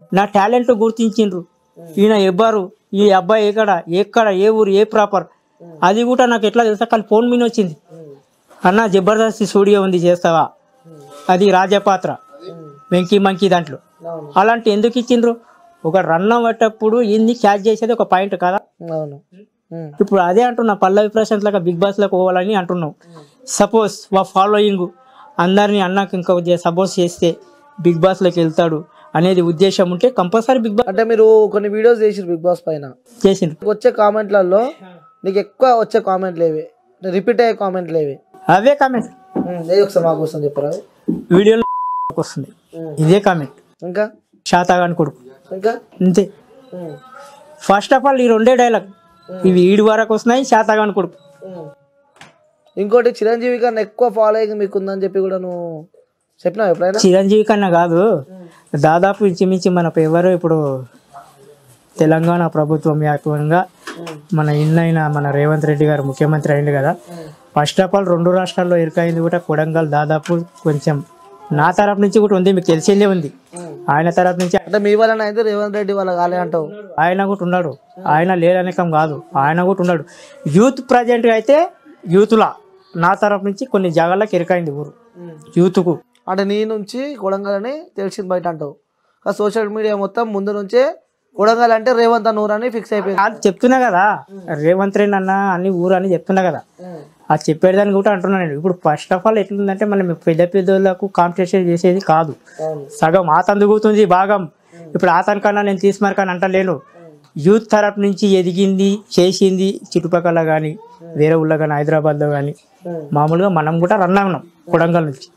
నా టాలెంట్ గుర్తించిండ్రు ఈయన ఎవ్వరు ఈ అబ్బాయి ఎక్కడ ఎక్కడ ఏ ఊరు ఏ ప్రాపర్ అది కూడా నాకు ఎట్లా తెలుసా కానీ ఫోన్ మీద వచ్చింది అన్న జబర్దస్త్ స్టూడియో ఉంది చేస్తావా అది రాజపాత్ర వెంకీ మంకీ దాంట్లో అవును అలాంటి ఎందుకు ఇచ్చిండ్రు ఒక రన్ అవ్వేటప్పుడు ఎన్ని క్యాచ్ చేసేది ఒక పాయింట్ కదా అవును ఉమ్. ఇప్పుడు అదే అంటున్నా పల్లవి ప్రశాంత్ లాగా బిగ్ బాస్ లోకి పోవాలని అంటున్నాం సపోజ్ వా ఫాలోయింగ్ అందరినీ అన్నాక ఇంకా సపోజ్ చేస్తే బిగ్ బాస్ లోకి వెళ్తాడు అనేది ఉద్దేశం ఉంటే కంపల్సరీ బిగ్ బాస్ అంటే మీరు కొన్ని వీడియోస్ చేసిరు బిగ్ బాస్ పైన చేసిండ్రు వచ్చే కామెంట్లలో నీకు ఎక్కువ వచ్చే కామెంట్లు ఏవి రిపీట్ అయ్యే కామెంట్లు ఏవి అవే కామెంట్ ఉమ్, ఏది ఒకసారి మా కోసం చెప్పరా వీడియోలో వస్తుంది ఉమ్. ఇదే కామెంట్ ఇంకా శాతాగాని కొడుకు ఇంకా అంతే ఉమ్, ఫస్ట్ ఆఫ్ ఆల్ ఈ రెండే డైలాగ్ ఇవి ఈడి వరకు వస్తున్నాయి శాతాగాని కొడుకు ఉమ్. ఇంకోటి చిరంజీవి కన్నా ఎక్కువ ఫాలోయింగ్ మీకు ఉందని చెప్పి కూడా నువ్వు చెప్పినావు ఎప్పుడైనా చిరంజీవి కన్నా కాదు దాదాపు ఇంచుమించు మన ఎవరు ఇప్పుడు తెలంగాణ ప్రభుత్వం వ్యాప్తంగా మన ఇన్నైన మన రేవంత్ రెడ్డి గారు ముఖ్యమంత్రి అయింది కదా ఫస్ట్ ఆఫ్ ఆల్ రెండు రాష్ట్రాల్లో ఇరుకైంది కూడా కొడంగల్ దాదాపు కొంచెం నా తరపు నుంచి కూడా ఉంది మీకు తెలిసిందే ఉంది ఆయన తరపు నుంచి అంటే మీ వలన అయితే రేవంత్ రెడ్డి వాళ్ళ కాలే అంటావు ఆయన కూడా ఉన్నాడు ఆయన లేదనకం కాదు ఆయన కూడా ఉన్నాడు యూత్ ప్రజెంట్ అయితే యూత్లా నా తరపు నుంచి కొన్ని జాగాలకు ఇరుకైంది ఊరు యూత్కు అంటే నీ నుంచి కొడంగల్ అని తెలిసింది బయట అంటావు సోషల్ మీడియా మొత్తం ముందు నుంచే కొడంగల్ అంటే రేవంత్ నూరు అని ఫిక్స్ అయిపోయింది అది చెప్తున్నా కదా రేవంత్ రెడ్డి అన్న అన్ని ఊరు అని చెప్తున్నా కదా అది చెప్పేదాన్ని కూడా అంటున్నాను నేను ఇప్పుడు ఫస్ట్ ఆఫ్ ఆల్ ఎట్లుందంటే మనం పెద్ద పెద్దోళ్ళకు కాంపిటీషన్ చేసేది కాదు అవును సగం ఆతను దిగుతుంది భాగం ఇప్పుడు ఆతన్ కన్నా నేను తీసుమరకని అంటలేను యూత్ తరపు నుంచి ఎదిగింది చేసింది చుట్టుపక్కల కానీ వేరే ఊళ్ళో కానీ హైదరాబాద్లో కానీ మామూలుగా మనం కూడా రన్ అవునాం కొడంగల్ నుంచి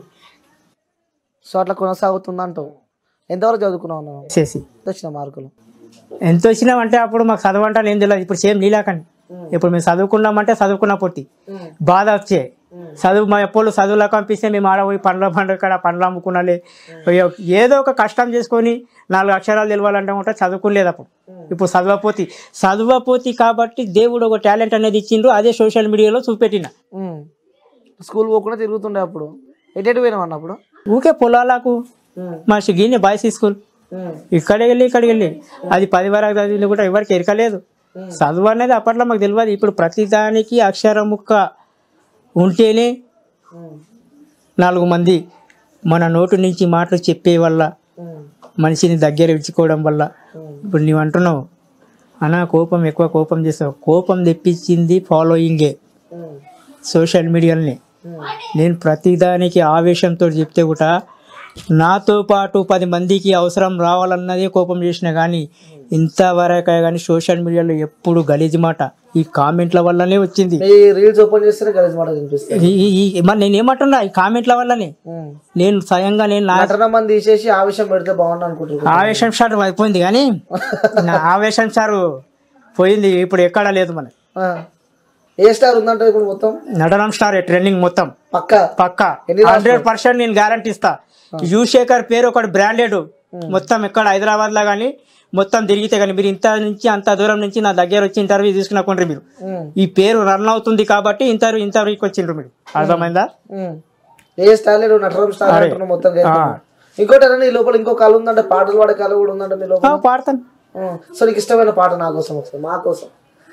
సో అట్లా కొనసాగుతుంది అంటావు ఎంతవరకు చదువుకున్నావు నువ్వు? చేసి ఎంత వచ్చిన మార్కులు ఎంత వచ్చినామంటే అప్పుడు మాకు చదవంటాను ఏం తెలియదు ఇప్పుడు సేమ్ నీలాకండి ఇప్పుడు మేము చదువుకున్నామంటే చదువుకున్న పొట్టి బాధ వచ్చే చదువు మా ఎప్పుడు చదువులకు పంపిస్తే మేము ఆడ పోయి పండ్ల పండుగ కాడ పండ్లు అమ్ముకున్నాలే అయ్యో, ఏదో ఒక కష్టం చేసుకొని నాలుగు అక్షరాలు తెలవాలంటే ఉంటే చదువుకోలేదు అప్పుడు ఇప్పుడు చదవపోతి చదవపోతి కాబట్టి దేవుడు ఒక టాలెంట్ అనేది ఇచ్చిండ్రు అదే సోషల్ మీడియాలో చూపెట్టిన ఉమ్. స్కూల్ పోకుండా తిరుగుతుండే అప్పుడు ఎటు పోయినావు అన్నప్పుడు ఊకే పొలాలకు మా గిన్నె బాయ్స్ స్కూల్ ఇక్కడికి వెళ్ళి ఇక్కడికి వెళ్ళి అది పది వరకు చదివింది కూడా ఎవరికి ఎరకలేదు చదువు అనేది అప్పట్లో మాకు తెలియదు ఇప్పుడు ప్రతిదానికి అక్షరం ముక్క ఉంటేనే నాలుగు మంది మన నోటు నుంచి మాటలు చెప్పే వల్ల మనిషిని దగ్గర ఇచ్చుకోవడం వల్ల ఇప్పుడు నీవు అంటున్నావు అనా కోపం ఎక్కువ కోపం చేస్తావు కోపం తెప్పించింది ఫాలోయింగే సోషల్ మీడియాని నేను ప్రతిదానికి ఆవేశంతో చెప్తే కూడా నాతో పాటు పది మందికి అవసరం రావాలన్నదే కోపం చేసిన కానీ ఇంతవరకు కానీ సోషల్ మీడియాలో ఎప్పుడు గలీజ్ మాట ఈ కామెంట్ల వల్లనే వచ్చింది మీ రీల్స్ ఓపెన్ చేస్తేనే కలిసి మాట కనిపిస్తుంది ఈ- ఈ- ఈ- మరి నేను ఏమంటున్నా ఈ కామెంట్ల వల్లనే నేను స్వయంగా నేను నా నటన మంది తీసేసి ఆవేశం పెడితే బాగుండు అనుకుంటున్నాను ఆవేశం సార్ అయిపోయింది కానీ నా ఆవేశం సారు పోయింది ఇప్పుడు ఎక్కడా లేదు మన ఆ. ఏ స్టార్ ఉందంటే ఇప్పుడు మొత్తం నటనం స్టార్ ట్రెండింగ్ మొత్తం పక్క పక్కా ఎన్ని హండ్రెడ్ పర్సెంట్ నేను గ్యారంటీ ఇస్తా యుశేఖర్ పేరు ఒకటి బ్రాండెడ్ మొత్తం ఎక్కడ హైదరాబాద్ లో కానీ మొత్తం తిరిగితే కానీ మీరు ఇంత నుంచి అంత దూరం నుంచి నా దగ్గర వచ్చి ఇంటర్వ్యూ తీసుకున్నకుండ్రి మీరు ఉమ్. ఈ పేరు రన్ అవుతుంది కాబట్టి ఇంటర్వ్యూ ఇంటర్వ్యూకి వచ్చిండ్రు మీరు అర్థమైందా ఉమ్. ఏ స్టార్ లేడు నటరం స్టార్ అంటున్నావు మొత్తం చేస్తున్నావు. ఇంకోటి అన్న, నీ లోపల ఇంకో కళ ఉందంటే పాటలు పాడే కళ కూడా ఉందంటే నీ లోపల ఆ, పాడతాను ఉమ్. సో నీకు ఇష్టమైన పాట నా కోసం ఒకసారి మా కోసం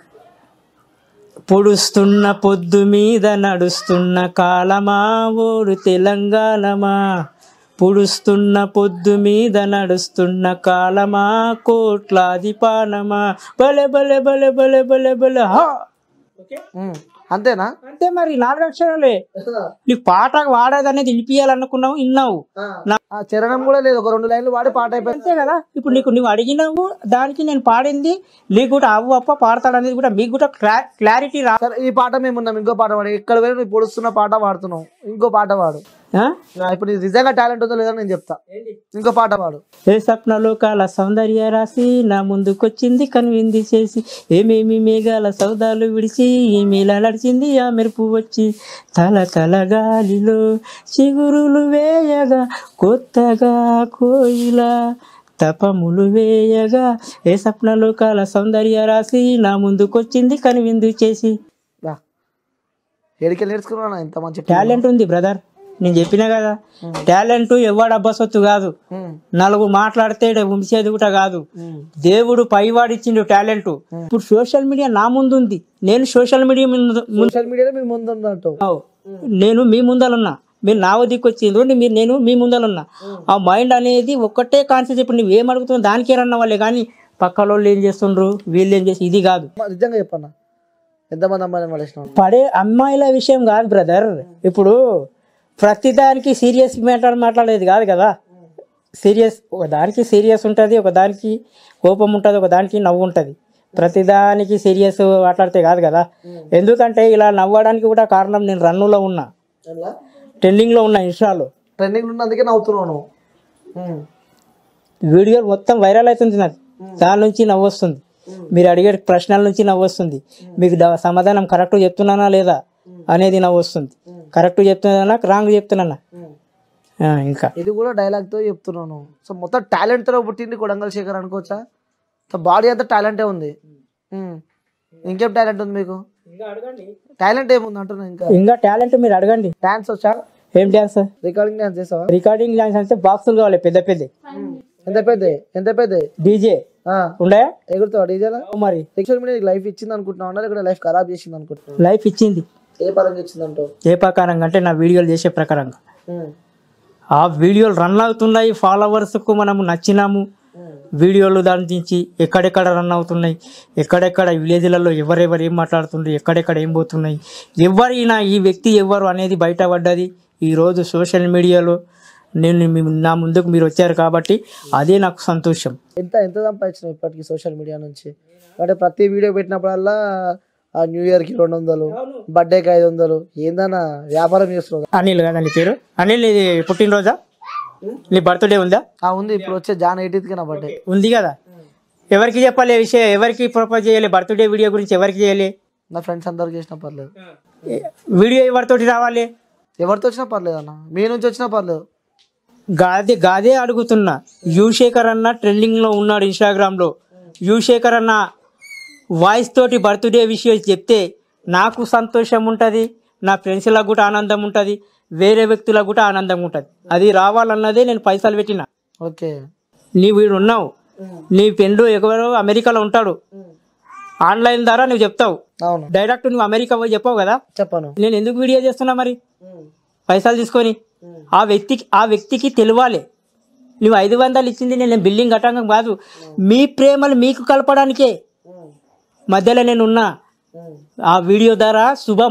పొడుస్తున్న పొద్దు మీద నడుస్తున్న కాలమా ఓడు తెలంగాణమా పొడుస్తున్న పొద్దు మీద నడుస్తున్న కాలమా కోట్లాది పానమా బలే బలే బలే బలే బలే బలే హా ఉమ్. అంతేనా అంతే మరి నాలుగు అక్షరాలే నీకు పాట వాడేది అనేది వినిపించాలనుకున్నావు విన్నావు ఆ చరణం కూడా లేదు ఒక రెండు లైన్లు వాడి పాట అయిపోయింది అంతే కదా ఇప్పుడు నీకు నువ్వు అడిగినావు దానికి నేను పాడింది నీకు కూడా అవ్వు అప్ప పాడతాడు అనేది కూడా మీకు కూడా క్లా క్లారిటీ రా సరే ఈ పాట మేము ఉన్నాం ఇంకో పాట పాడు ఇక్కడ పోయి నువ్వు పొడుస్తున్న పాట పాడుతున్నావు ఇంకో పాట పాడు ఆ? నా ఇప్పుడు నీకు నిజంగా టాలెంట్ ఉందో లేదో నేను చెప్తా ఇంకో పాట పాడు ఏ స్వప్నలోకాల సౌందర్య రాసి నా ముందుకొచ్చింది కనువింది చేసి ఏమేమి మేఘాల సౌదాలు విడిచి ఏమేలా నడిచింది ఆ మెరుపు వచ్చి తల తల గాలిలో చిగురులు వేయగా కొత్తగా కోయిల తపములు వేయగా ఏ స్వప్నలోకాల సౌందర్య రాసి నా ముందుకొచ్చింది కనువిందు చేసి రా ఎడికెళ్ళి నేర్చుకున్నా ఇంత మంచి టాలెంట్ ఉంది బ్రదర్ నేను చెప్పినా కదా టాలెంట్ ఎవడు అబ్బసొత్తు కాదు ఉమ్, నలుగురు మాట్లాడితే ఉంచేది కూడా కాదు ఉమ్, దేవుడు పైవాడిచ్చిండు టాలెంట్ ఇప్పుడు సోషల్ మీడియా నా ముందు ఉంది నేను సోషల్ మీడియా ముందు ముందు- సోషల్ మీడియాలో మీ ముందు ఉన్నట్టు అవు. నేను మీ ముందలున్నా మీరు నా వద్దకు వచ్చిండ్రు నీ- మీరు నేను మీ ముందలున్నా ఆ మైండ్ అనేది ఒక్కటే కాన్సెప్ట్ ఇప్పుడు నువ్వు ఏం అడుగుతున్నావు దానికే రన్న వాళ్ళే కానీ పక్క వాళ్ళు ఏం చేస్తుండ్రు వీళ్ళు ఏం చేసి ఇది కాదు అమ్మా, నిజంగా చెప్పన్నా ఎంతమంది అమ్మాయిని పడేసినావు పడే అమ్మాయిల విషయం కాదు బ్రదర్ ఇప్పుడు ప్రతిదానికి సీరియస్ మ్యాటర్ మాట్లాడేది కాదు కదా సీరియస్ ఒక దానికి సీరియస్ ఉంటుంది ఒక దానికి కోపం ఉంటుంది ఒక దానికి నవ్వు ఉంటుంది ప్రతిదానికి సీరియస్ మాట్లాడితే కాదు కదా ఎందుకంటే ఇలా నవ్వడానికి కూడా కారణం నేను రన్నులో ఉన్నా ట్రెండింగ్లో ఉన్నా ఇన్స్టాలో ట్రెండింగ్ ఉన్నందుకే నవ్వుతున్నావు నువ్వు ఉమ్, వీడియోలు మొత్తం వైరల్ అవుతుంది నాకు దాని నుంచి నవ్వు వస్తుంది మీరు అడిగే ప్రశ్నల నుంచి నవ్వు వస్తుంది మీకు ద- సమాధానం కరెక్ట్ చెప్తున్నానా లేదా అనేది నవ్వు వస్తుంది కరెక్ట్ చెప్తున్నానా రాంగ్ చెప్తున్నానా ఉమ్. ఆ, ఇంకా ఇది కూడా డైలాగ్తో చెప్తున్నాను సో మొత్తం టాలెంట్తో పుట్టింది కొడంగల్ శేఖర్ అనుకోవచ్చా సో బాడీ అంతా టాలెంటే ఉంది ఉమ్. ఇంకేం టాలెంట్ ఉంది మీకు టాలెంట్ ఏముంది అంటున్నా ఇంకా ఇంకా టాలెంట్ మీరు అడగండి డాన్స్ వచ్చా ఏం డ్యాన్స్ రికార్డింగ్ డాన్స్ చేసావా రికార్డింగ్ డాన్స్ అంటే బాక్సులు కావాలి పెద్ద పెద్ద ఎంత పెద్ద ఎంత పెద్ద డీజే ఉండే ఎగురుతావా డీజేలా మరి సోషల్ మీడియా లైఫ్ ఇచ్చింది అనుకుంటున్నావు ఇక్కడ లైఫ్ ఖరాబ్ చేసింది అనుకుంటున్నావు లైఫ్ ఇచ్చింది ఏ పరంగా ఇచ్చింది అంటావు ఏ ప్రకారంగా అంటే నా వీడియోలు చేసే ప్రకారంగా ఆ వీడియోలు రన్ అవుతున్నాయి ఫాలోవర్స్కు మనము నచ్చినాము వీడియోలు దాని నుంచి ఎక్కడెక్కడ రన్ అవుతున్నాయి ఎక్కడెక్కడ విలేజ్లలో ఎవరెవరు ఏం మాట్లాడుతుండ్రు ఎక్కడెక్కడ ఏం పోతున్నాయి ఎవరైనా ఈ వ్యక్తి ఎవరు అనేది బయటపడ్డది ఈరోజు సోషల్ మీడియాలో నేను మీ- నా ముందుకు మీరు వచ్చారు కాబట్టి అదే నాకు సంతోషం ఎంత ఎంత సంపాదించినావు ఇప్పటికి సోషల్ మీడియా నుంచి అంటే ప్రతి వీడియో పెట్టినప్పుడల్లా ఆ న్యూ ఇయర్కి రెండు వందలు బర్త్డేకి ఐదు వందలు ఏందన్నా వ్యాపారం చేస్తున్నావు అనిల్ కదా నీ పేరు అనిల్ నీది పుట్టినరోజా నీ బర్త్డే ఉందా ఆ ఉంది ఇప్పుడు వచ్చే జాన్ ఎయిటీన్త్కి నా బర్త్డే ఉంది కదా ఎవరికి చెప్పాలి ఈ విషయం ఎవరికి ప్రపోజ్ చేయాలి బర్త్డే వీడియో గురించి ఎవరికి చేయాలి నా ఫ్రెండ్స్ అందరికి చేసినా పర్లేదు వీడియో ఎవరితోటి రావాలి ఎవరితో వచ్చినా పర్లేదు అన్న మీ నుంచి వచ్చినా పర్లేదు గాదే గాదే అడుగుతున్నా యుశేఖర్ అన్న ట్రెండింగ్లో ఉన్నాడు ఇన్స్టాగ్రామ్లో యుశేఖర్ అన్న వాయిస్ తోటి బర్త్డే విషయం చెప్తే నాకు సంతోషం ఉంటుంది నా ఫ్రెండ్స్లకు కూడా ఆనందం ఉంటుంది వేరే వ్యక్తులకు కూడా ఆనందం ఉంటుంది అది రావాలన్నదే నేను పైసలు పెట్టిన ఓకే నీ వీడు ఉన్నావు నీ ఫ్రెండ్ ఎవరో అమెరికాలో ఉంటాడు ఆన్లైన్ ద్వారా నువ్వు చెప్తావు అవును డైరెక్ట్ నువ్వు అమెరికా పోయి చెప్పావు కదా చెప్పాను నేను ఎందుకు వీడియో చేస్తున్నా మరి పైసలు తీసుకొని ఆ వ్యక్తికి ఆ వ్యక్తికి తెలియాలి నువ్వు ఐదు వందలు ఇచ్చింది నేను బిల్డింగ్ కట్టడం కాదు మీ ప్రేమలు మీకు కలపడానికే మధ్యలో నేను ఉన్నా ఆ వీడియో ద్వారా శుభం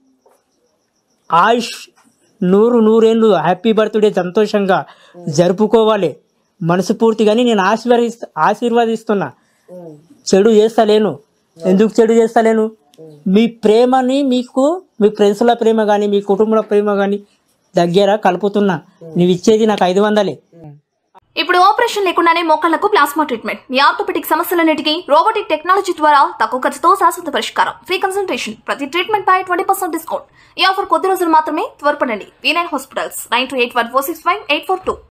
ఆయుష్ నూరు నూరేళ్ళు హ్యాపీ బర్త్డే సంతోషంగా జరుపుకోవాలి మనసు పూర్తిగాని నేను ఆశీర్వదిస్తా ఆశీర్వదిస్తున్నా చెడు చేస్తలేను ఎందుకు చెడు చేస్తలేను మీ ప్రేమని మీకు మీ ఫ్రెండ్స్ల ప్రేమ కానీ మీ కుటుంబల ప్రేమ కానీ దగ్గర కలుపుతున్నా నువ్వు ఇచ్చేది నాకు ఐదు వందలే ఇప్పుడు ఆపరేషన్ లేకుండానే మోకాళ్లకు ప్లాస్మా ట్రీట్మెంట్ మీ ఆర్థోపెటిక్ సమస్యలన్నిటికీ రోబోటిక్ టెక్నాలజీ ద్వారా తక్కువ ఖర్చుతో శాశ్వత పరిష్కారం ఫ్రీ కన్సల్టేషన్ ప్రతి ట్రీట్మెంట్ పై ట్వంటీ పర్సెంట్ డిస్కౌంట్ ఈ ఆఫర్ కొద్ది రోజులు మాత్రమే త్వరపడండి V nine hospitals nine two eight one four six five eight four two